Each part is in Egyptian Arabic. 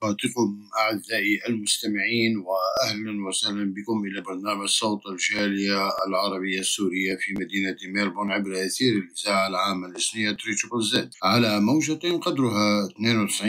أوقاتكم أعزائي المستمعين وأهلا وسهلا بكم إلى برنامج صوت الجالية العربية السورية في مدينة ميلبورن عبر أثير الإذاعة العامة الإسنية تريتشبل زد على موجة قدرها 92.3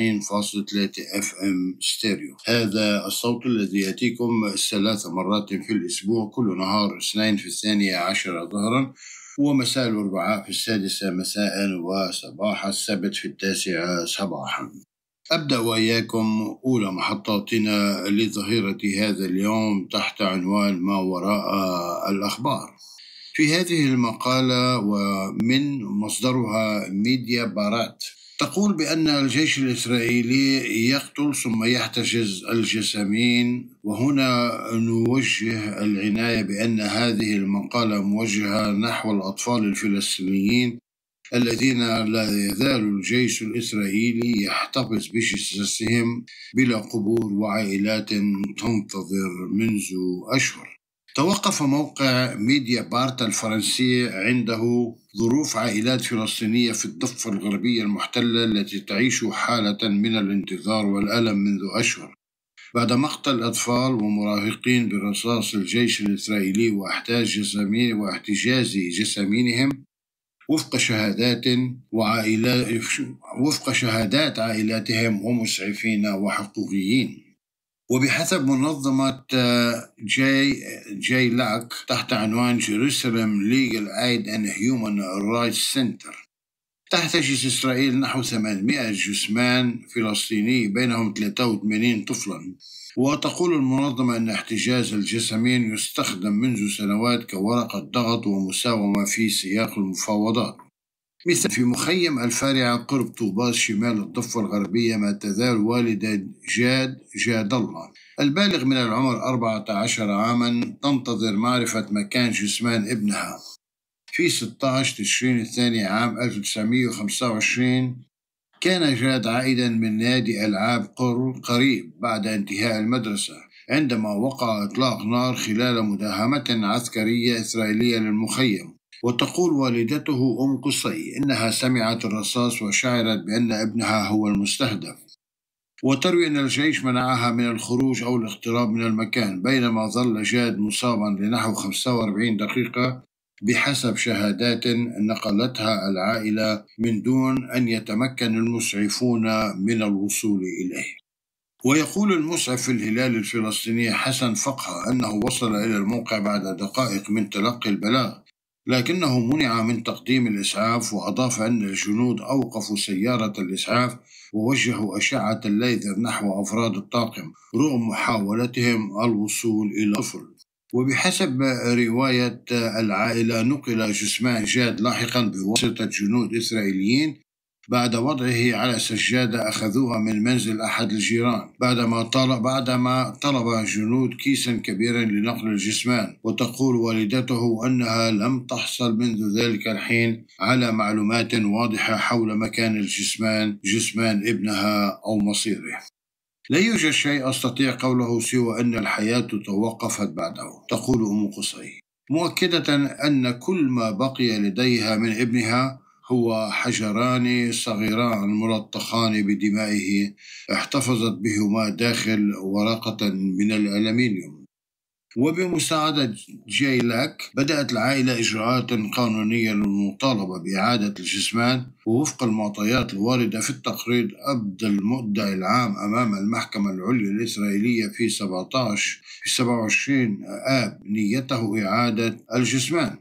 اف ام ستيريو هذا الصوت الذي يأتيكم ثلاث مرات في الأسبوع كل نهار اثنين في الثانية عشر ظهرا ومساء الأربعاء في السادسة مساء وصباح السبت في التاسعة صباحا أبدأ وإياكم أولى محطاتنا لظهيرة هذا اليوم تحت عنوان ما وراء الأخبار في هذه المقالة ومن مصدرها ميديا بارات تقول بأن الجيش الإسرائيلي يقتل ثم يحتجز الجسامين وهنا نوجه العناية بأن هذه المقالة موجهة نحو الأطفال الفلسطينيين الذين لا يزال الجيش الإسرائيلي يحتفظ بجثثهم بلا قبور وعائلات تنتظر منذ أشهر توقف موقع ميديا بارت الفرنسي عنده ظروف عائلات فلسطينية في الضفة الغربية المحتلة التي تعيش حالة من الانتظار والألم منذ أشهر بعد مقتل أطفال ومراهقين برصاص الجيش الإسرائيلي واحتجاز جسامينهم وفق شهادات وعائلات وفق شهادات عائلاتهم ومسعفين وحقوقيين وبحسب منظمة جي جي لاك تحت عنوان Jerusalem Legal Aid and Human Rights Center تحتجز إسرائيل نحو 800 جثمان فلسطيني بينهم 83 طفلا وتقول المنظمة أن احتجاز الجسمين يستخدم منذ سنوات كورقة ضغط ومساومة في سياق المفاوضات مثل في مخيم الفارعة قرب طوباس شمال الضفة الغربية ما تزال والدة جاد جاد الله البالغ من العمر 14 عاما تنتظر معرفة مكان جثمان ابنها في 16 تشرين الثاني عام 1925 كان جاد عائدا من نادي ألعاب قريب بعد انتهاء المدرسة عندما وقع إطلاق نار خلال مداهمة عسكرية إسرائيلية للمخيم وتقول والدته أم قصي إنها سمعت الرصاص وشعرت بأن ابنها هو المستهدف وتروي أن الجيش منعها من الخروج أو الاقتراب من المكان بينما ظل جاد مصابا لنحو 45 دقيقة بحسب شهادات نقلتها العائلة من دون أن يتمكن المسعفون من الوصول إليه ويقول المسعف في الهلال الفلسطيني حسن فقهة أنه وصل إلى الموقع بعد دقائق من تلقي البلاغ لكنه منع من تقديم الإسعاف وأضاف أن الجنود أوقفوا سيارة الإسعاف ووجهوا أشعة الليزر نحو أفراد الطاقم رغم محاولتهم الوصول إلى الطفل وبحسب رواية العائلة نقل جثمان جاد لاحقا بواسطة جنود إسرائيليين بعد وضعه على سجادة أخذوها من منزل أحد الجيران بعدما طلب بعدما طلب جنود كيسا كبيرا لنقل الجثمان وتقول والدته أنها لم تحصل منذ ذلك الحين على معلومات واضحة حول مكان الجثمان جثمان ابنها أو مصيره لا يوجد شيء أستطيع قوله سوى أن الحياة توقفت بعده تقول أم قصي مؤكدة أن كل ما بقي لديها من ابنها هو حجران صغيران ملطخان بدمائه احتفظت بهما داخل ورقة من الألمنيوم وبمساعدة جيلاك بدأت العائلة إجراءات قانونية للمطالبة بإعادة الجثمان ووفق المعطيات الواردة في التقرير أبدى المدعي العام أمام المحكمة العليا الإسرائيلية في 17 في 27 آب نيته إعادة الجثمان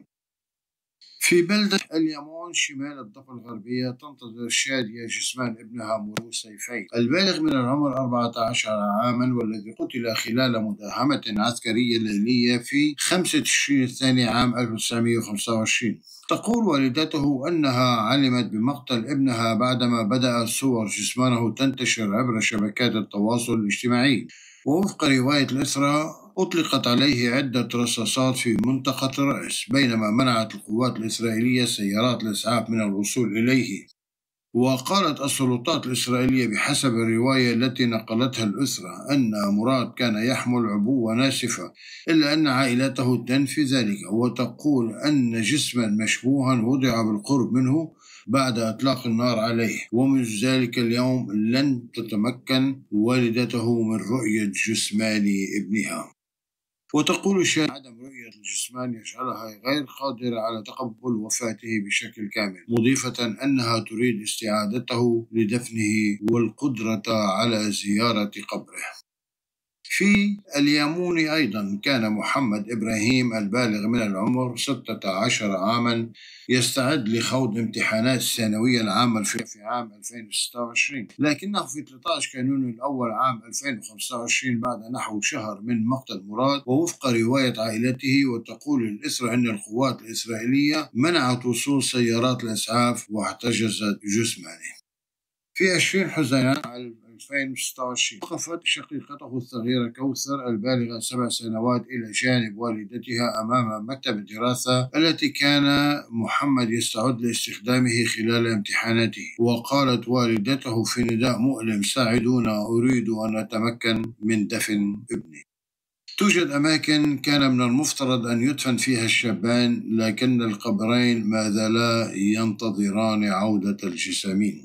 في بلدة اليمون شمال الضفة الغربية تنتظر شادية جثمان ابنها مرو سيفين البالغ من العمر 14 عاما والذي قتل خلال مداهمة عسكرية ليلية في 5 تشرين الثاني عام 1925 تقول والدته أنها علمت بمقتل ابنها بعدما بدأت صور جثمانه تنتشر عبر شبكات التواصل الاجتماعي ووفق رواية الإسراء أطلقت عليه عدة رصاصات في منطقة الرأس بينما منعت القوات الإسرائيلية سيارات الإسعاف من الوصول إليه وقالت السلطات الإسرائيلية بحسب الرواية التي نقلتها الأسرة أن مراد كان يحمل عبوة ناسفة إلا أن عائلته تنفي ذلك وتقول أن جسما مشبوها وضع بالقرب منه بعد إطلاق النار عليه ومنذ ذلك اليوم لن تتمكن والدته من رؤية جثمان ابنها وتقول الشاهد عدم رؤية الجثمان يجعلها غير قادرة على تقبل وفاته بشكل كامل مضيفة أنها تريد استعادته لدفنه والقدرة على زيارة قبره في اليمون أيضا كان محمد إبراهيم البالغ من العمر 16 عاما يستعد لخوض امتحانات الثانوية العامة في عام 2026 لكنه في 13 كانون الأول عام 2025 بعد نحو شهر من مقتل مراد ووفق رواية عائلته وتقول الإسرة أن القوات الإسرائيلية منعت وصول سيارات الإسعاف واحتجزت جثمانه في 20 حزيران 2026 وقفت شقيقته الصغيرة كوثر البالغة سبع سنوات إلى جانب والدتها أمام مكتب الدراسة التي كان محمد يستعد لاستخدامه خلال امتحاناته وقالت والدته في نداء مؤلم ساعدونا أريد أن أتمكن من دفن ابني توجد أماكن كان من المفترض أن يدفن فيها الشابان لكن القبرين ما زالا ينتظران عودة الجسامين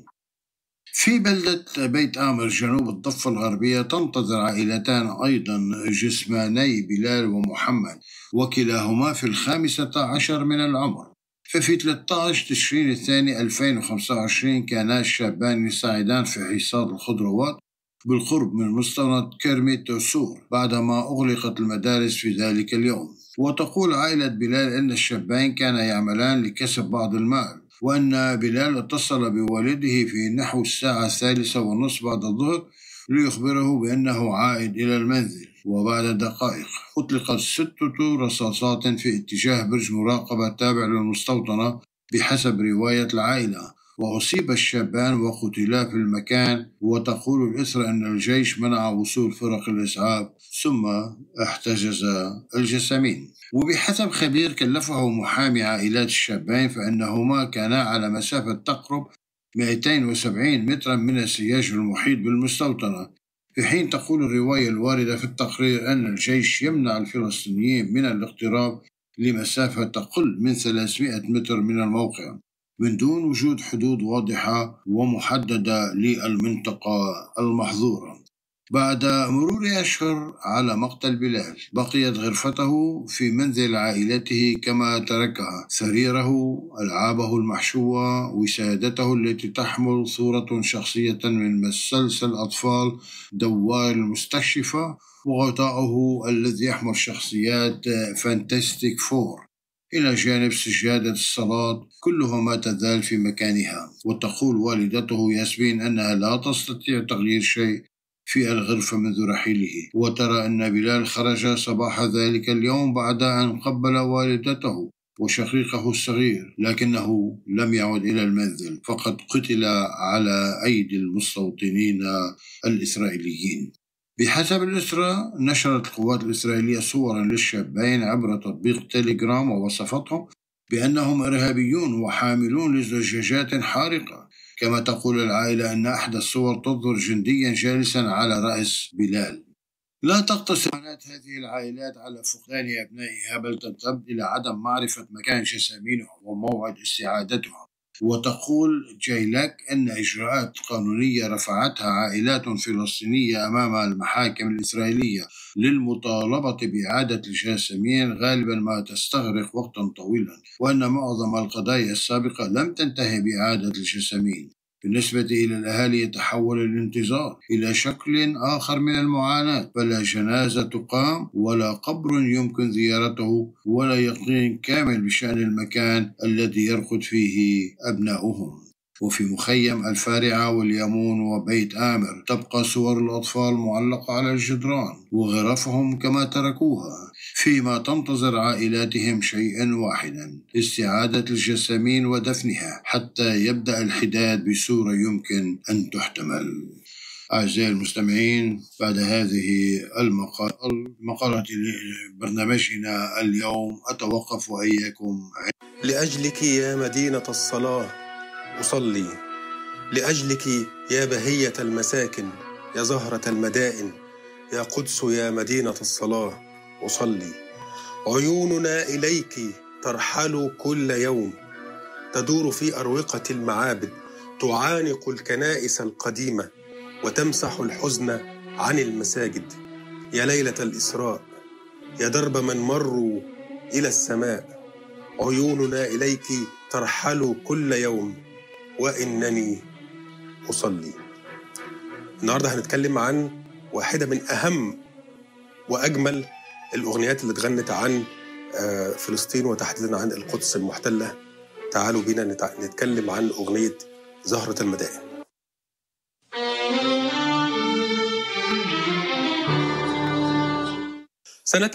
في بلدة بيت آمر جنوب الضفة الغربية تنتظر عائلتان أيضا جسماني بلال ومحمد وكلاهما في الخامسة عشر من العمر ففي 13 تشرين الثاني 2025 كانا الشابان يساعدان في حصاد الخضروات بالقرب من مستوى كرمي توسور بعدما أغلقت المدارس في ذلك اليوم وتقول عائلة بلال أن الشابين كانا يعملان لكسب بعض المال وأن بلال اتصل بوالده في نحو الساعة الثالثة والنصف بعد الظهر ليخبره بأنه عائد إلى المنزل وبعد دقائق أطلقت ستة رصاصات في اتجاه برج مراقبة تابع للمستوطنة بحسب رواية العائلة وأصيب الشابان وقتلا في المكان وتقول الإسرة أن الجيش منع وصول فرق الإسعاف ثم احتجز الجسامين وبحسب خبير كلفه محامي عائلات الشابين فإنهما كانا على مسافة تقرب 270 مترا من السياج المحيط بالمستوطنة في حين تقول الرواية الواردة في التقرير أن الجيش يمنع الفلسطينيين من الاقتراب لمسافة تقل من 300 متر من الموقع من دون وجود حدود واضحة ومحددة للمنطقة المحظورة بعد مرور أشهر على مقتل بلال بقيت غرفته في منزل عائلته كما تركها سريره ألعابه المحشوة وسادته التي تحمل صورة شخصية من مسلسل أطفال دوار المستشفى وغطاؤه الذي يحمل شخصيات فانتستيك فور إلى جانب سجادة الصلاة كلها ما تزال في مكانها وتقول والدته ياسمين أنها لا تستطيع تغيير شيء في الغرفة منذ رحيله وترى أن بلال خرج صباح ذلك اليوم بعد أن قبل والدته وشقيقه الصغير لكنه لم يعد إلى المنزل فقد قتل على أيدي المستوطنين الإسرائيليين بحسب الأسرة نشرت القوات الإسرائيلية صورا للشابين عبر تطبيق تيليجرام ووصفتهم بأنهم إرهابيون وحاملون لزجاجات حارقة كما تقول العائلة أن أحدى الصور تظهر جنديا جالسا على رأس بلال لا تقتصر هذه العائلات على فقدان أبنائها بل تمتد إلى عدم معرفة مكان جسامينهم وموعد استعادتهم وتقول جايلاك أن إجراءات قانونية رفعتها عائلات فلسطينية أمام المحاكم الإسرائيلية للمطالبة بإعادة الجاسمين غالبا ما تستغرق وقتا طويلا وأن معظم القضايا السابقة لم تنتهي بإعادة الجسامين بالنسبة إلى الأهالي يتحول الانتظار إلى شكل آخر من المعاناة فلا جنازة تقام ولا قبر يمكن زيارته ولا يقين كامل بشأن المكان الذي يرقد فيه أبناؤهم وفي مخيم الفارعة واليمون وبيت آمر تبقى صور الأطفال معلقة على الجدران وغرفهم كما تركوها فيما تنتظر عائلاتهم شيئا واحدا استعادة الجسامين ودفنها حتى يبدأ الحداد بصورة يمكن أن تحتمل أعزائي المستمعين بعد هذه المقالة برنامجنا اليوم أتوقف وإياكم لأجلك يا مدينة الصلاة أصلي لأجلك يا بهية المساكن يا زهرة المدائن يا قدس يا مدينة الصلاة أصلي عيوننا إليك ترحل كل يوم تدور في أروقة المعابد تعانق الكنائس القديمة وتمسح الحزن عن المساجد يا ليلة الإسراء يا درب من مروا إلى السماء عيوننا إليك ترحل كل يوم وإنني أصلي النهاردة هنتكلم عن واحدة من أهم وأجمل الأغنيات اللي اتغنت عن آه، فلسطين وتحديدا عن القدس المحتلة تعالوا بينا نتكلم عن أغنية زهرة المدائن سنة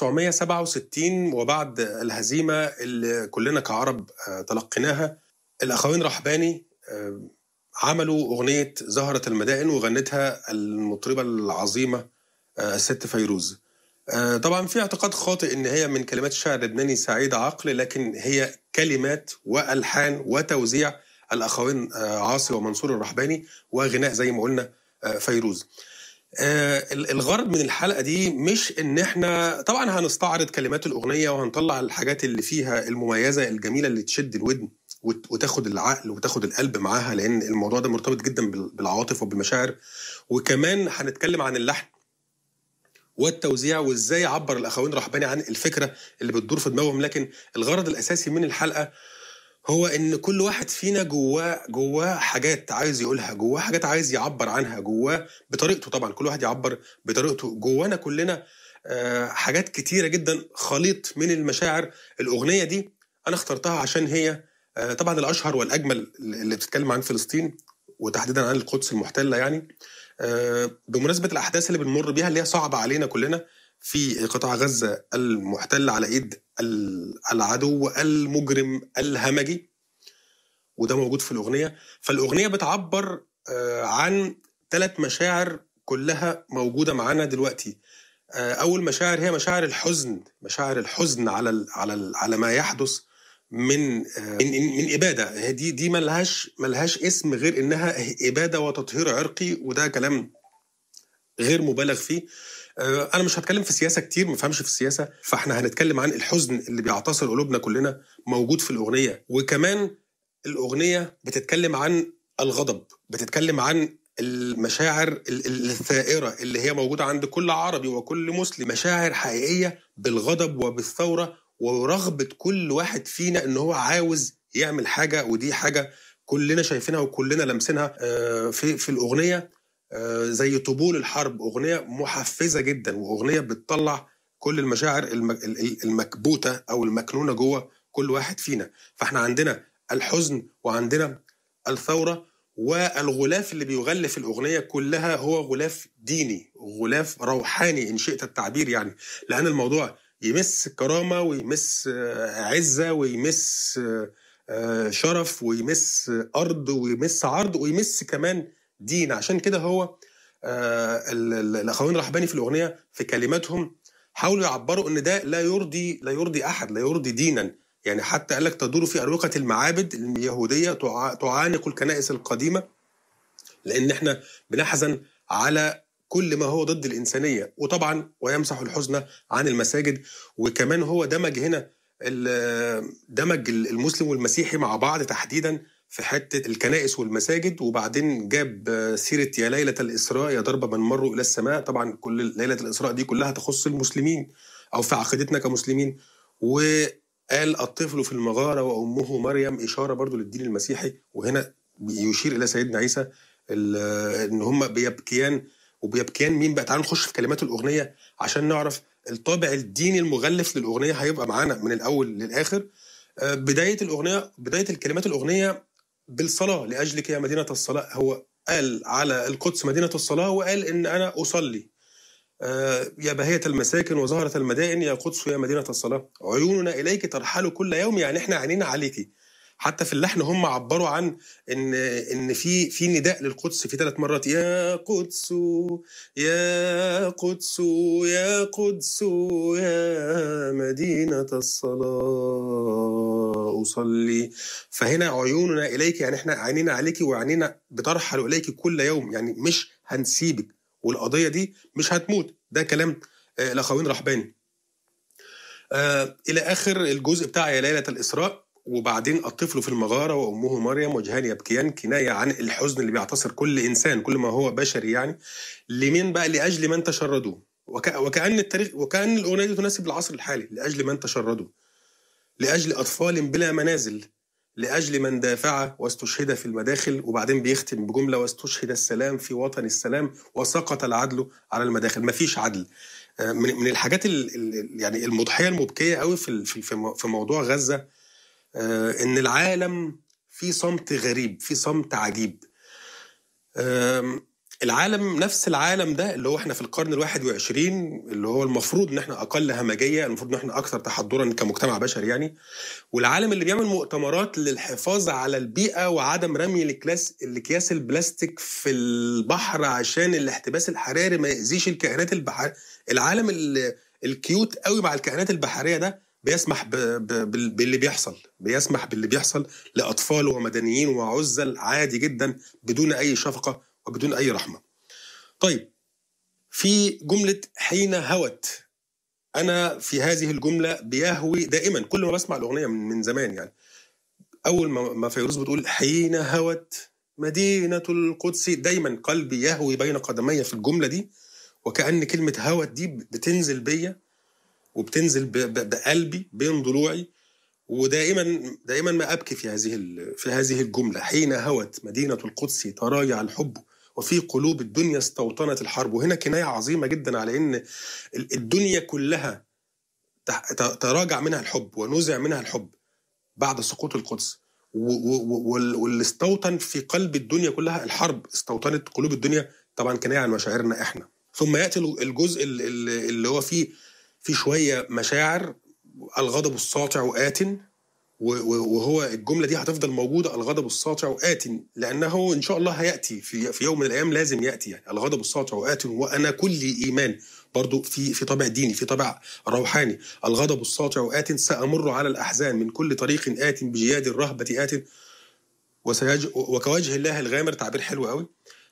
1967 وبعد الهزيمة اللي كلنا كعرب آه، تلقيناها الأخوين رحباني آه، عملوا أغنية زهرة المدائن وغنتها المطربة العظيمة الست فيروز طبعا في اعتقاد خاطئ ان هي من كلمات الشاعر اللبناني سعيد عقل لكن هي كلمات والحان وتوزيع الاخوين عاصي ومنصور الرحباني وغناء زي ما قلنا فيروز الغرض من الحلقه دي مش ان احنا طبعا هنستعرض كلمات الاغنيه وهنطلع الحاجات اللي فيها المميزه الجميله اللي تشد الودن وتاخد العقل وتاخد القلب معاها لان الموضوع ده مرتبط جدا بالعواطف وبالمشاعر وكمان هنتكلم عن اللحن والتوزيع وازاي عبر الاخوين رحباني عن الفكره اللي بتدور في دماغهم لكن الغرض الاساسي من الحلقه هو ان كل واحد فينا جواه جواه حاجات عايز يقولها جواه حاجات عايز يعبر عنها جواه بطريقته طبعا كل واحد يعبر بطريقته جوانا كلنا حاجات كتيره جدا خليط من المشاعر الاغنيه دي انا اخترتها عشان هي طبعا الاشهر والاجمل اللي بتتكلم عن فلسطين وتحديدا عن القدس المحتله يعني بمناسبه الاحداث اللي بنمر بيها اللي هي صعبه علينا كلنا في قطاع غزه المحتل على ايد العدو المجرم الهمجي وده موجود في الاغنيه فالاغنيه بتعبر عن ثلاث مشاعر كلها موجوده معانا دلوقتي اول مشاعر هي مشاعر الحزن مشاعر الحزن على على على ما يحدث من من من اباده دي دي ملهاش ملهاش اسم غير انها اباده وتطهير عرقي وده كلام غير مبالغ فيه انا مش هتكلم في السياسه كتير ما فهمش في السياسه فاحنا هنتكلم عن الحزن اللي بيعتصر قلوبنا كلنا موجود في الاغنيه وكمان الاغنيه بتتكلم عن الغضب بتتكلم عن المشاعر الثائرة اللي هي موجودة عند كل عربي وكل مسلم مشاعر حقيقية بالغضب وبالثورة ورغبة كل واحد فينا ان هو عاوز يعمل حاجة ودي حاجة كلنا شايفينها وكلنا لمسينها في في الأغنية زي طبول الحرب أغنية محفزة جدا وأغنية بتطلع كل المشاعر المكبوتة أو المكنونة جوه كل واحد فينا فاحنا عندنا الحزن وعندنا الثورة والغلاف اللي بيغلف الأغنية كلها هو غلاف ديني غلاف روحاني إن شئت التعبير يعني لأن الموضوع يمس كرامه ويمس عزه ويمس شرف ويمس ارض ويمس عرض ويمس كمان دين عشان كده هو الاخوين الرحباني في الاغنيه في كلماتهم حاولوا يعبروا ان ده لا يرضي لا يرضي احد لا يرضي دينا يعني حتى قال لك تدور في اروقه المعابد اليهوديه تعانق الكنائس القديمه لان احنا بنحزن على كل ما هو ضد الإنسانية وطبعا ويمسح الحزن عن المساجد وكمان هو دمج هنا دمج المسلم والمسيحي مع بعض تحديدا في حتة الكنائس والمساجد وبعدين جاب سيرة يا ليلة الإسراء يا ضرب من مروا إلى السماء طبعا كل ليلة الإسراء دي كلها تخص المسلمين أو في عقيدتنا كمسلمين وقال الطفل في المغارة وأمه مريم إشارة برضو للدين المسيحي وهنا يشير إلى سيدنا عيسى إن هم بيبكيان وبيبكيان مين بقى تعالوا نخش في كلمات الاغنيه عشان نعرف الطابع الديني المغلف للاغنيه هيبقى معانا من الاول للاخر بدايه الاغنيه بدايه الكلمات الاغنيه بالصلاه لاجلك يا مدينه الصلاه هو قال على القدس مدينه الصلاه وقال ان انا اصلي يا بهية المساكن وزهرة المدائن يا قدس يا مدينة الصلاة عيوننا إليك ترحل كل يوم يعني إحنا عينينا عليكي حتى في اللحن هم عبروا عن ان ان في في نداء للقدس في ثلاث مرات يا قدس يا قدس يا قدس يا مدينة الصلاة أصلي فهنا عيوننا إليك يعني احنا عينينا عليك وعينينا بترحل إليك كل يوم يعني مش هنسيبك والقضية دي مش هتموت ده كلام الأخوين رحباني آه إلى آخر الجزء بتاع يا ليلة الإسراء وبعدين الطفل في المغارة وأمه مريم وجهان يبكيان كناية عن الحزن اللي بيعتصر كل إنسان كل ما هو بشري يعني لمين بقى لأجل من تشردوا وك... وكأن التاريخ وكأن الأغنية دي تناسب العصر الحالي لأجل من تشردوا لأجل أطفال بلا منازل لأجل من دافع واستشهد في المداخل وبعدين بيختم بجملة واستشهد السلام في وطن السلام وسقط العدل على المداخل مفيش عدل آه، من من الحاجات ال ال يعني المضحية المبكية قوي في في في موضوع غزة آه، إن العالم في صمت غريب في صمت عجيب العالم نفس العالم ده اللي هو احنا في القرن الواحد وعشرين اللي هو المفروض ان احنا اقل همجيه المفروض ان احنا اكثر تحضرا كمجتمع بشري يعني والعالم اللي بيعمل مؤتمرات للحفاظ على البيئه وعدم رمي الكلاس الاكياس البلاستيك في البحر عشان الاحتباس الحراري ما ياذيش الكائنات البحريه العالم الكيوت قوي مع الكائنات البحريه ده بيسمح ب... ب... باللي بيحصل بيسمح باللي بيحصل لاطفال ومدنيين وعزل عادي جدا بدون اي شفقه وبدون أي رحمة طيب في جملة حين هوت أنا في هذه الجملة بيهوي دائما كل ما بسمع الأغنية من, من زمان يعني أول ما فيروز بتقول حين هوت مدينة القدس دايما قلبي يهوي بين قدمي في الجملة دي وكأن كلمة هوت دي بتنزل بيا وبتنزل بقلبي بين ضلوعي ودائما دائما ما ابكي في هذه في هذه الجمله حين هوت مدينه القدس تراجع الحب وفي قلوب الدنيا استوطنت الحرب وهنا كناية عظيمة جدا على أن الدنيا كلها تراجع منها الحب ونزع منها الحب بعد سقوط القدس واللي استوطن في قلب الدنيا كلها الحرب استوطنت قلوب الدنيا طبعا كناية عن مشاعرنا احنا ثم ياتي الجزء اللي هو فيه في شويه مشاعر الغضب الساطع وآت وهو الجمله دي هتفضل موجوده الغضب الساطع وآت لانه ان شاء الله هياتي في في يوم من الايام لازم ياتي يعني الغضب الساطع وآت وانا كل ايمان برضو في في طابع ديني في طابع روحاني الغضب الساطع وآت سامر على الاحزان من كل طريق آت بجياد الرهبه آت وسيج وكوجه الله الغامر تعبير حلو قوي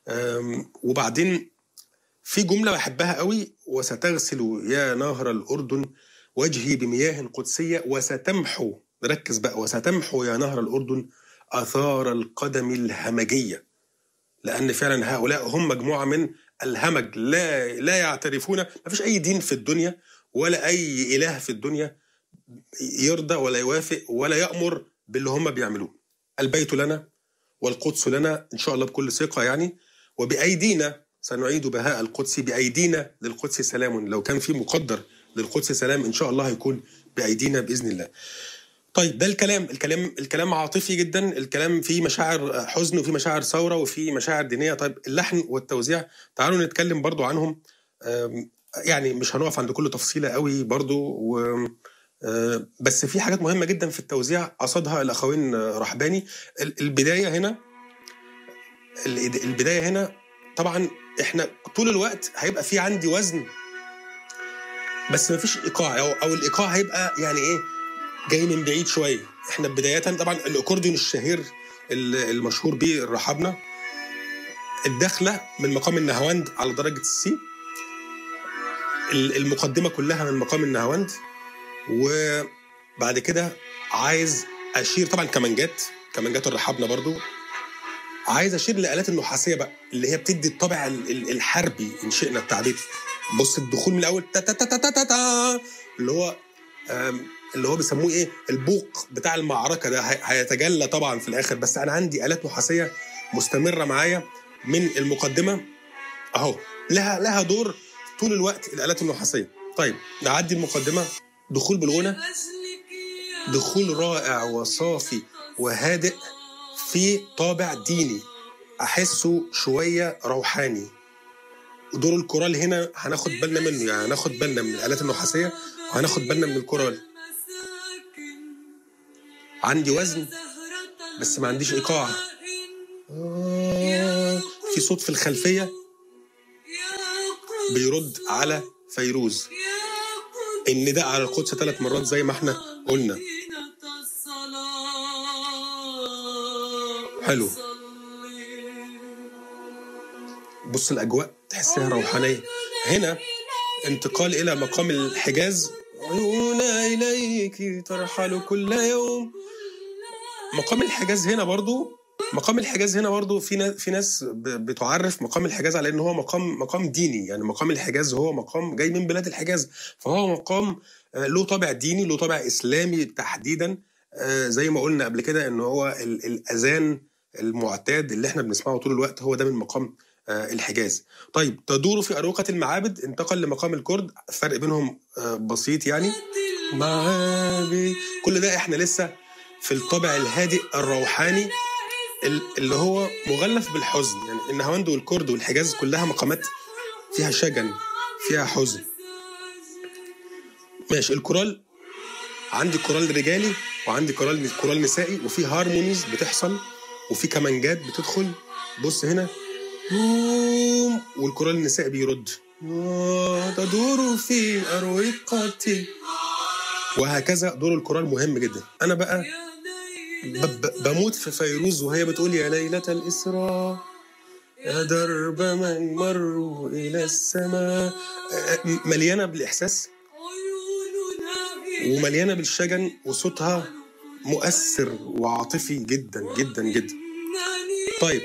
وبعدين في جمله بحبها قوي وستغسل يا نهر الاردن وجهي بمياه قدسيه وستمحو ركز بقى وستمحو يا نهر الأردن آثار القدم الهمجية لأن فعلا هؤلاء هم مجموعة من الهمج لا لا يعترفون ما فيش أي دين في الدنيا ولا أي إله في الدنيا يرضى ولا يوافق ولا يأمر باللي هم بيعملوه البيت لنا والقدس لنا إن شاء الله بكل ثقة يعني وبأيدينا سنعيد بهاء القدس بأيدينا للقدس سلام لو كان في مقدر للقدس سلام إن شاء الله هيكون بأيدينا بإذن الله طيب ده الكلام الكلام الكلام عاطفي جدا الكلام فيه مشاعر حزن وفيه مشاعر ثوره وفيه مشاعر دينيه طيب اللحن والتوزيع تعالوا نتكلم برضو عنهم يعني مش هنقف عند كل تفصيله قوي برضو و بس في حاجات مهمه جدا في التوزيع قصدها الاخوين رحباني البدايه هنا البدايه هنا طبعا احنا طول الوقت هيبقى في عندي وزن بس مفيش ايقاع او, أو الايقاع هيبقى يعني ايه جاي من بعيد شويه احنا بدايه طبعا الاكورديون الشهير المشهور به الرحابنه الدخله من مقام النهاوند على درجه السي المقدمه كلها من مقام النهاوند وبعد كده عايز اشير طبعا كمانجات كمانجات الرحابنه برضو عايز اشير للالات النحاسيه بقى اللي هي بتدي الطابع الحربي ان شئنا التعبير بص الدخول من الاول تا تا تا تا تا, تا اللي هو اللي هو بيسموه ايه البوق بتاع المعركه ده هيتجلى طبعا في الاخر بس انا عندي الات نحاسيه مستمره معايا من المقدمه اهو لها لها دور طول الوقت الالات النحاسيه طيب نعدي المقدمه دخول بالغنى دخول رائع وصافي وهادئ في طابع ديني احسه شويه روحاني دور الكورال هنا هناخد بالنا منه يعني هناخد بالنا من الالات النحاسيه وهناخد بالنا من الكورال عندي وزن بس ما عنديش ايقاع في صوت في الخلفيه بيرد على فيروز النداء على القدس ثلاث مرات زي ما احنا قلنا حلو بص الاجواء تحسها روحانيه هنا انتقال الى مقام الحجاز عيونا اليك ترحل كل يوم مقام الحجاز هنا برضو مقام الحجاز هنا برضو في ناس في ناس ب- بتعرف مقام الحجاز على ان هو مقام مقام ديني يعني مقام الحجاز هو مقام جاي من بلاد الحجاز فهو مقام آه، له طابع ديني له طابع اسلامي تحديدا آه، زي ما قلنا قبل كده ان هو ال- الاذان المعتاد اللي احنا بنسمعه طول الوقت هو ده من مقام آه، الحجاز طيب تدور في أروقة المعابد انتقل لمقام الكرد الفرق بينهم آه، بسيط يعني معابد كل ده احنا لسه في الطابع الهادئ الروحاني ال- اللي هو مغلف بالحزن يعني النهاوند والكرد والحجاز كلها مقامات فيها شجن فيها حزن ماشي الكورال عندي كورال رجالي وعندي كورال كورال نسائي وفي هارمونيز بتحصل وفي كمانجات بتدخل بص هنا يوم والكورال النسائي بيرد تدور في أروقتي وهكذا دور الكورال مهم جدا أنا بقى ب- ب- بموت في فيروز وهي بتقول يا ليلة الإسراء يا درب من مروا إلى السماء آه، م- مليانة بالإحساس ومليانة بالشجن وصوتها مؤثر وعاطفي جدا جدا جدا طيب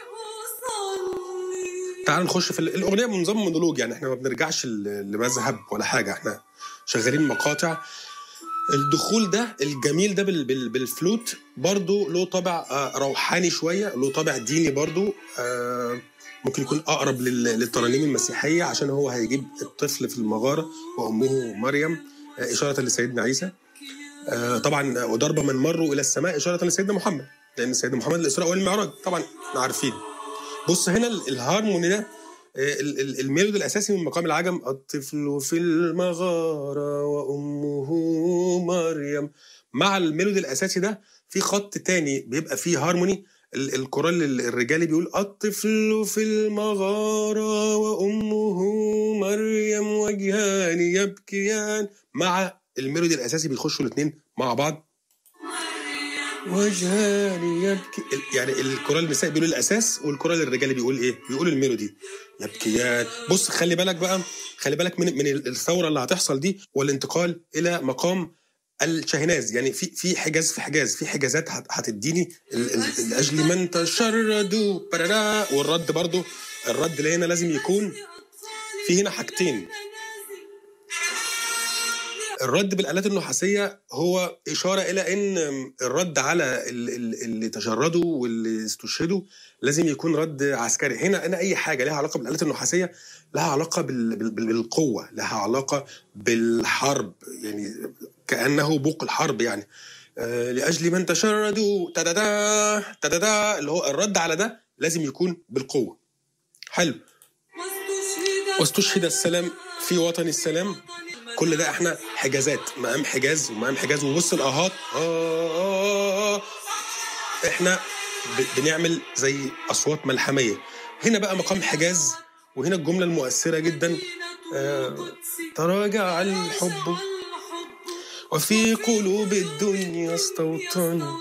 تعال نخش في ال- الأغنية بنظام مونولوج يعني احنا ما بنرجعش ل- لمذهب ولا حاجة احنا شغالين مقاطع الدخول ده الجميل ده بال- بال- بالفلوت برضو له طابع آه، روحاني شوية له طابع ديني برضو آه، ممكن يكون أقرب لل- للترانيم المسيحية عشان هو هيجيب الطفل في المغارة وأمه مريم آه، إشارة لسيدنا عيسى آه، طبعا وضرب من مروا إلى السماء إشارة لسيدنا محمد لأن سيدنا محمد الإسراء والمعراج طبعا احنا عارفين بص هنا ال- الهارموني ده آه، ال- ال- الميلود الاساسي من مقام العجم الطفل في المغاره وامه مريم مع الميلود الاساسي ده في خط تاني بيبقى فيه هارموني ال- الكورال ال- الرجالي بيقول الطفل في المغاره وامه مريم وجهان يبكيان مع الميلودي الاساسي بيخشوا الاثنين مع بعض وجهان يبكي ال- يعني الكورال النسائي بيقول الاساس والكورال الرجالي بيقول ايه؟ بيقول الميلودي يبكيان بص خلي بالك بقى خلي بالك من من الثوره اللي هتحصل دي والانتقال الى مقام الشاهناز يعني في في حجاز في حجاز في حجازات هت- هتديني ال- ال- لاجل من تشردوا برارا والرد برضو الرد اللي هنا لازم يكون في هنا حاجتين الرد بالآلات النحاسية هو إشارة إلى أن الرد على ال- ال- اللي تشردوا واللي استشهدوا لازم يكون رد عسكري هنا أنا أي حاجة لها علاقة بالآلات النحاسية لها علاقة بال- بال- بال- بالقوة لها علاقة بالحرب يعني كأنه بوق الحرب يعني آه، لأجل من تشردوا تدادا تدادا اللي هو الرد على ده لازم يكون بالقوة حلو واستشهد السلام في وطن السلام كل ده احنا حجازات مقام حجاز ومقام حجاز وبص الاهات آه آه آه. احنا ب- بنعمل زي اصوات ملحميه هنا بقى مقام حجاز وهنا الجمله المؤثره جدا آه تراجع الحب وفي قلوب الدنيا استوطن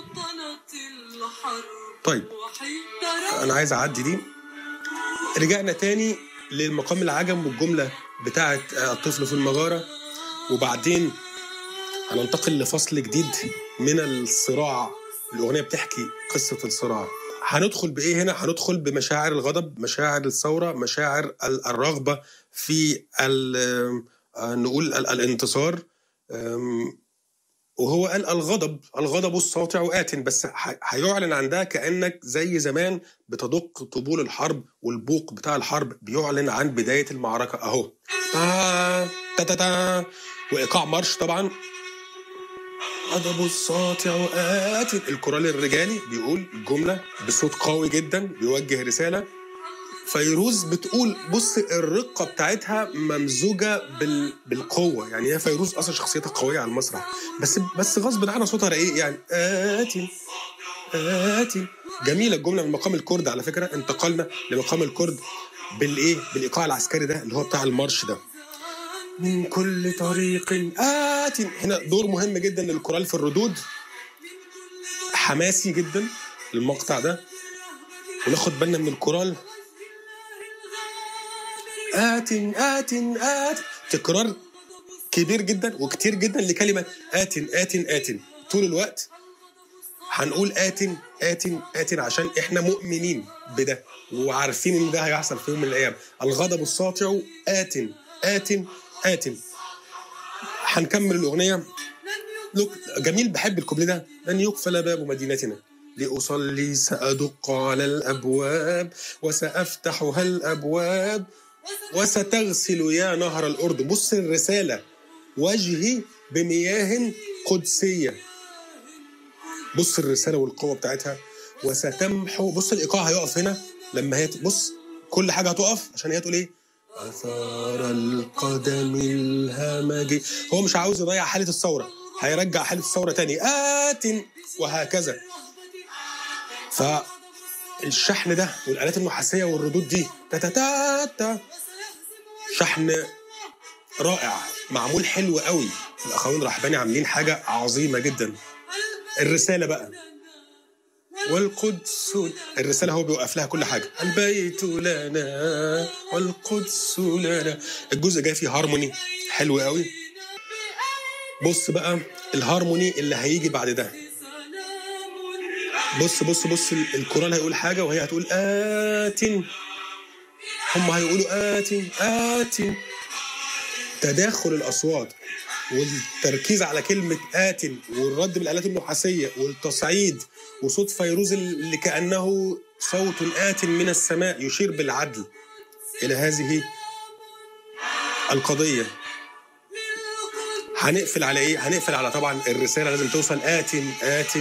طيب انا عايز اعدي دي رجعنا تاني للمقام العجم والجمله بتاعت آه، الطفل في المغاره وبعدين هننتقل لفصل جديد من الصراع الأغنية بتحكي قصة الصراع هندخل بإيه هنا؟ هندخل بمشاعر الغضب مشاعر الثورة مشاعر ال- الرغبة في ال- آه، نقول ال- الانتصار أم، وهو قال الغضب الغضب الساطع آت بس ح- هيعلن عن ده كأنك زي زمان بتدق طبول الحرب والبوق بتاع الحرب بيعلن عن بداية المعركة أهو تا تا تا تا وإيقاع مارش طبعا غضب الساطع آت الكورال الرجالي بيقول الجملة بصوت قوي جدا بيوجه رسالة فيروز بتقول بص الرقة بتاعتها ممزوجة بال... بالقوة يعني هي فيروز أصلا شخصيتها قوية على المسرح بس بس غصب عنها صوتها رقيق يعني آتي آتي جميلة الجملة من مقام الكرد على فكرة انتقلنا لمقام الكرد بالإيه بالإيقاع العسكري ده اللي هو بتاع المارش ده من كل طريق آت هنا دور مهم جدا للكورال في الردود حماسي جدا المقطع ده وناخد بالنا من الكورال آت آت آت تكرار كبير جدا وكتير جدا لكلمة آت آت آت طول الوقت هنقول آت آت آت عشان احنا مؤمنين بده وعارفين ان ده هيحصل في يوم من الايام الغضب الساطع آت آت آت هنكمل الاغنيه لوك جميل بحب الكوبليه ده لن يقفل باب مدينتنا لأصلي سأدق على الأبواب وسأفتحها الأبواب وستغسل يا نهر الأردن بص الرسالة وجهي بمياه قدسية بص الرسالة والقوة بتاعتها وستمحو بص الإيقاع هيقف هنا لما هي بص كل حاجة هتقف عشان هي تقول إيه أثار القدم الهمجي هو مش عاوز يضيع حالة الثورة هيرجع حالة الثورة تاني آت وهكذا فالشحن ده والآلات النحاسية والردود دي تا تا تا تا شحن رائع معمول حلو قوي الأخوين رحباني عاملين حاجة عظيمة جدا الرسالة بقى والقدس الرسالة هو بيوقف لها كل حاجة البيت لنا والقدس لنا الجزء جاي فيه هارموني حلو قوي بص بقى الهارموني اللي هيجي بعد ده بص بص بص الكورال هيقول حاجة وهي هتقول آت هم هيقولوا آت آت تداخل الأصوات والتركيز على كلمة آت والرد بالآلات النحاسية والتصعيد وصوت فيروز اللي كأنه صوت آت من السماء يشير بالعدل إلى هذه القضية هنقفل على إيه؟ هنقفل على طبعا الرسالة لازم توصل آت آت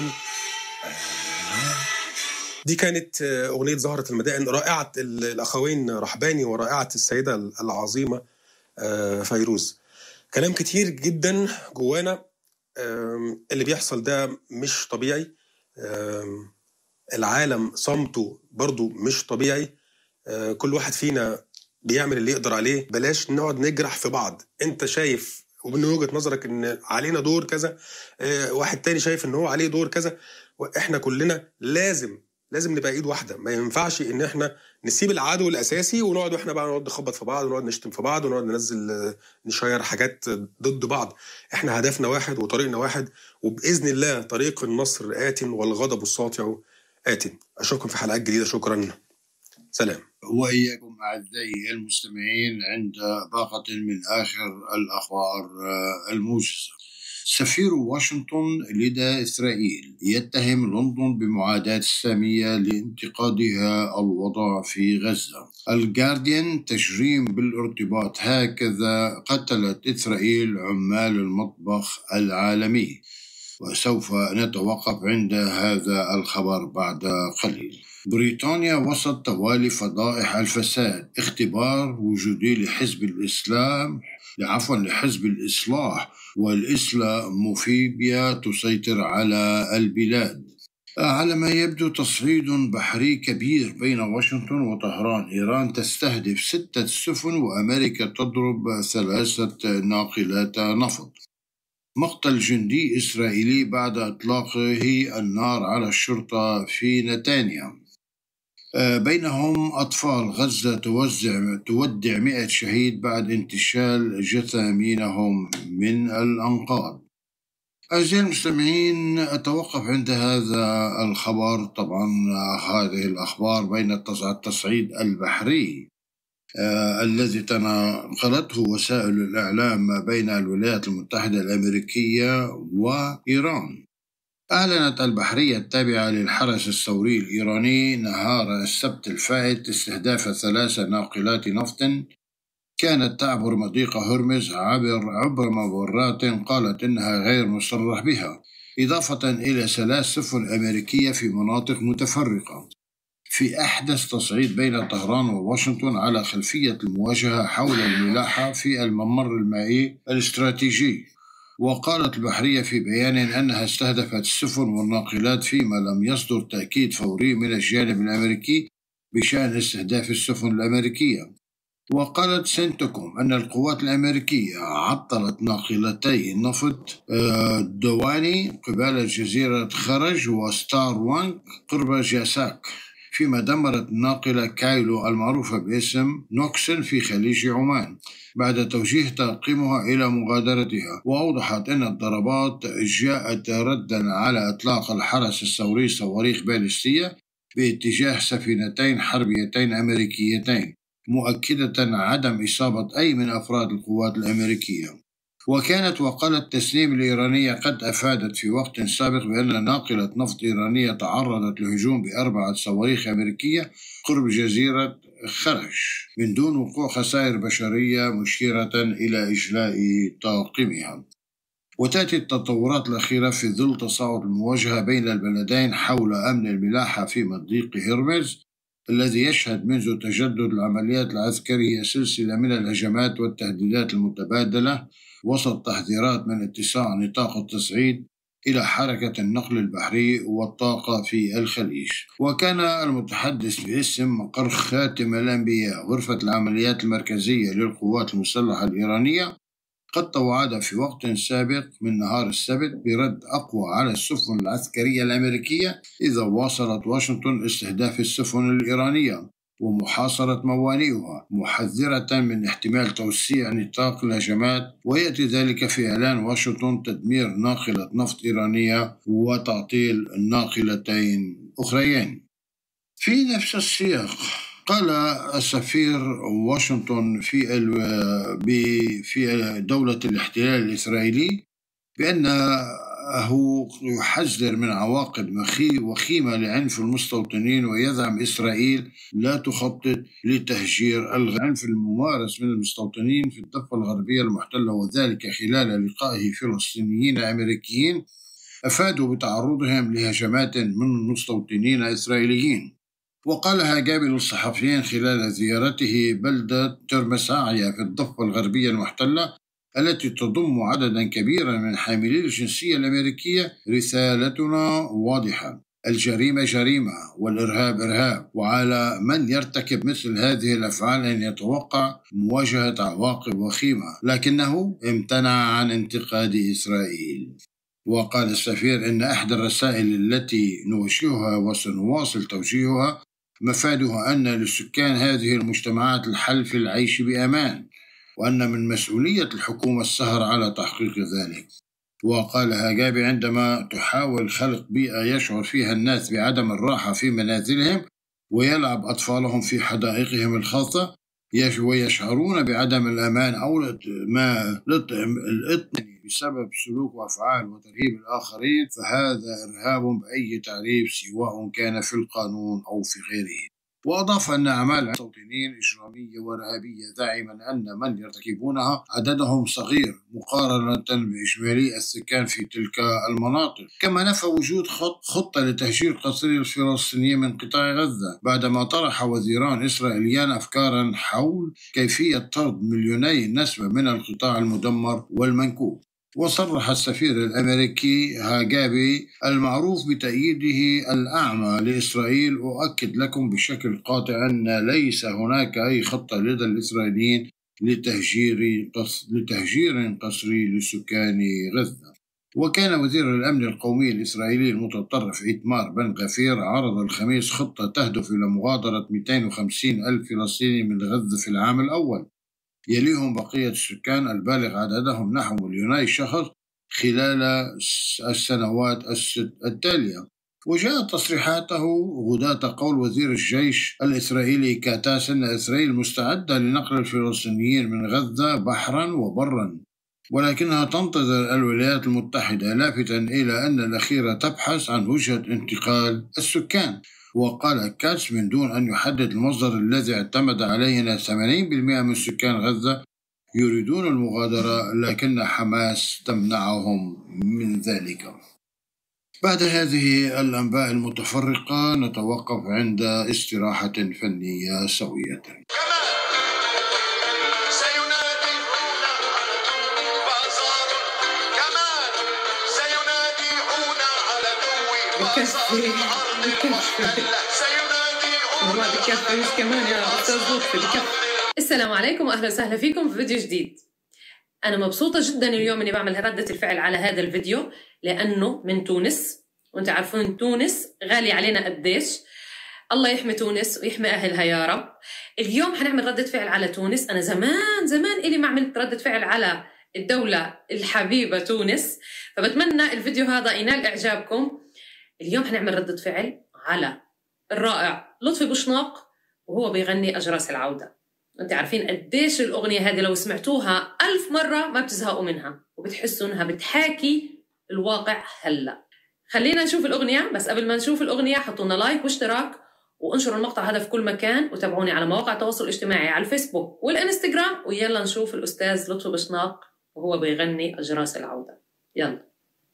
دي كانت أغنية زهرة المدائن رائعة الأخوين رحباني ورائعة السيدة العظيمة فيروز كلام كتير جدا جوانا اللي بيحصل ده مش طبيعي العالم صمته برضو مش طبيعي كل واحد فينا بيعمل اللي يقدر عليه بلاش نقعد نجرح في بعض انت شايف ومن وجهه نظرك ان علينا دور كذا واحد تاني شايف ان هو عليه دور كذا واحنا كلنا لازم لازم نبقى ايد واحده ما ينفعش ان احنا نسيب العدو الاساسي ونقعد واحنا بقى نقعد نخبط في بعض ونقعد نشتم في بعض ونقعد ننزل نشير حاجات ضد بعض احنا هدفنا واحد وطريقنا واحد وباذن الله طريق النصر ات والغضب الساطع ات اشوفكم في حلقات جديده شكرا سلام واياكم اعزائي المستمعين عند باقه من اخر الاخبار الموجزه سفير واشنطن لدى إسرائيل يتهم لندن بمعاداة السامية لانتقادها الوضع في غزة الجارديان تجريم بالارتباط هكذا قتلت إسرائيل عمال المطبخ العالمي وسوف نتوقف عند هذا الخبر بعد قليل بريطانيا وسط توالي فضائح الفساد اختبار وجودي لحزب الإسلام عفوا لحزب الإصلاح والإسلاموفيبيا تسيطر على البلاد على ما يبدو تصعيد بحري كبير بين واشنطن وطهران إيران تستهدف ستة سفن وأمريكا تضرب ثلاثة ناقلات نفط مقتل جندي إسرائيلي بعد إطلاقه النار على الشرطة في نتانيا بينهم أطفال غزة توزع تودع مئة شهيد بعد انتشال جثامينهم من الأنقاض أعزائي المستمعين أتوقف عند هذا الخبر طبعا هذه الأخبار بين التصعيد البحري آه الذي تناقلته وسائل الإعلام ما بين الولايات المتحدة الأمريكية وإيران أعلنت البحرية التابعة للحرس الثوري الإيراني نهار السبت الفائت استهداف ثلاث ناقلات نفط كانت تعبر مضيق هرمز عبر عبر مبرات قالت إنها غير مصرح بها إضافة إلى ثلاث سفن أمريكية في مناطق متفرقة في أحدث تصعيد بين طهران وواشنطن على خلفية المواجهة حول الملاحة في الممر المائي الاستراتيجي وقالت البحرية في بيان أنها استهدفت السفن والناقلات فيما لم يصدر تأكيد فوري من الجانب الأمريكي بشأن استهداف السفن الأمريكية وقالت سنتكوم أن القوات الأمريكية عطلت ناقلتي نفط دواني قبالة جزيرة خرج وستار وانك قرب جاساك فيما دمرت الناقلة كايلو المعروفة باسم نوكسن في خليج عمان بعد توجيه طاقمها إلى مغادرتها وأوضحت أن الضربات جاءت ردا على إطلاق الحرس الثوري صواريخ باليستية باتجاه سفينتين حربيتين أمريكيتين مؤكدة عدم إصابة أي من أفراد القوات الأمريكية وكانت وقالة التسنيم الإيرانية قد أفادت في وقت سابق بأن ناقلة نفط إيرانية تعرضت لهجوم بأربعة صواريخ أمريكية قرب جزيرة خرش من دون وقوع خسائر بشرية مشيرة إلى إجلاء طاقمها وتأتي التطورات الأخيرة في ظل تصاعد المواجهة بين البلدين حول أمن الملاحة في مضيق هرمز الذي يشهد منذ تجدد العمليات العسكرية سلسلة من الهجمات والتهديدات المتبادلة وسط تحذيرات من اتساع نطاق التصعيد إلى حركة النقل البحري والطاقة في الخليج وكان المتحدث باسم مقر خاتم الأنبياء غرفة العمليات المركزية للقوات المسلحة الإيرانية قد توعد في وقت سابق من نهار السبت برد أقوى على السفن العسكرية الأمريكية إذا واصلت واشنطن استهداف السفن الإيرانية ومحاصرة موانئها محذرة من احتمال توسيع نطاق الهجمات ويأتي ذلك في إعلان واشنطن تدمير ناقلة نفط إيرانية وتعطيل ناقلتين أخريين في نفس السياق قال السفير واشنطن في في دولة الاحتلال الإسرائيلي بأنه يحذر من عواقب وخيمة لعنف المستوطنين ويزعم إسرائيل لا تخطط لتهجير العنف الممارس من المستوطنين في الضفة الغربية المحتلة وذلك خلال لقائه فلسطينيين أمريكيين أفادوا بتعرضهم لهجمات من مستوطنين إسرائيليين وقالها جابل للصحفيين خلال زيارته بلدة ترمساعية في الضفة الغربية المحتلة التي تضم عددا كبيرا من حاملي الجنسية الأمريكية رسالتنا واضحة الجريمة جريمة والإرهاب إرهاب وعلى من يرتكب مثل هذه الأفعال أن يتوقع مواجهة عواقب وخيمة لكنه امتنع عن انتقاد إسرائيل وقال السفير إن إحدى الرسائل التي نوجهها وسنواصل توجيهها مفادها أن لسكان هذه المجتمعات الحل في العيش بأمان وأن من مسؤولية الحكومة السهر على تحقيق ذلك وقال هاجابي عندما تحاول خلق بيئة يشعر فيها الناس بعدم الراحة في منازلهم ويلعب أطفالهم في حدائقهم الخاصة ويشعرون بعدم الأمان أو ما الإطمئنان بسبب سلوك وأفعال وترهيب الآخرين فهذا إرهاب بأي تعريف سواء كان في القانون أو في غيره وأضاف أن أعمال المستوطنين إجرامية وإرهابية داعما أن من يرتكبونها عددهم صغير مقارنة بإجمالي السكان في تلك المناطق كما نفى وجود خط خطة لتهجير قصري الفلسطينيين من قطاع غزة بعدما طرح وزيران إسرائيليان أفكارا حول كيفية طرد مليوني نسمة من القطاع المدمر والمنكوب وصرح السفير الأمريكي هاجابي المعروف بتأييده الأعمى لإسرائيل أؤكد لكم بشكل قاطع أن ليس هناك أي خطة لدى الإسرائيليين لتهجير لتهجير قسري لسكان غزة وكان وزير الأمن القومي الإسرائيلي المتطرف إيتمار بن غفير عرض الخميس خطة تهدف إلى مغادرة 250 ألف فلسطيني من غزة في العام الأول يليهم بقية السكان البالغ عددهم نحو مليوني شخص خلال السنوات التالية وجاءت تصريحاته غداة قول وزير الجيش الإسرائيلي كاتاس أن إسرائيل مستعدة لنقل الفلسطينيين من غزة بحرا وبرا ولكنها تنتظر الولايات المتحدة لافتا إلى أن الأخيرة تبحث عن وجهة انتقال السكان وقال كاتش من دون أن يحدد المصدر الذي اعتمد عليه 80% من سكان غزة يريدون المغادرة لكن حماس تمنعهم من ذلك بعد هذه الأنباء المتفرقة نتوقف عند استراحة فنية سوية بكفي بكفي والله بكفي مش كمان يا استاذ لطفي بكفي السلام عليكم واهلا وسهلا فيكم في فيديو جديد انا مبسوطه جدا اليوم اني بعمل رده الفعل على هذا الفيديو لانه من تونس وانت عارفون تونس غالي علينا قديش الله يحمي تونس ويحمي أهلها يا رب اليوم حنعمل ردة فعل على تونس أنا زمان زمان إلي ما عملت ردة فعل على الدولة الحبيبة تونس فبتمنى الفيديو هذا ينال إعجابكم اليوم حنعمل ردة فعل على الرائع لطفي بوشناق وهو بيغني أجراس العودة انت عارفين قديش الأغنية هذه لو سمعتوها ألف مرة ما بتزهقوا منها وبتحسوا إنها بتحاكي الواقع هلأ خلينا نشوف الأغنية بس قبل ما نشوف الأغنية حطونا لايك واشتراك وانشروا المقطع هذا في كل مكان وتابعوني على مواقع التواصل الاجتماعي على الفيسبوك والانستغرام ويلا نشوف الأستاذ لطفي بشناق وهو بيغني أجراس العودة يلا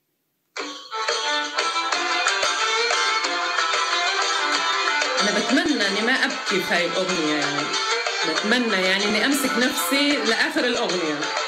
أنا بتمنى إني ما أبكي في هاي الأغنية يعني بتمنى يعني إني أمسك نفسي لآخر الأغنية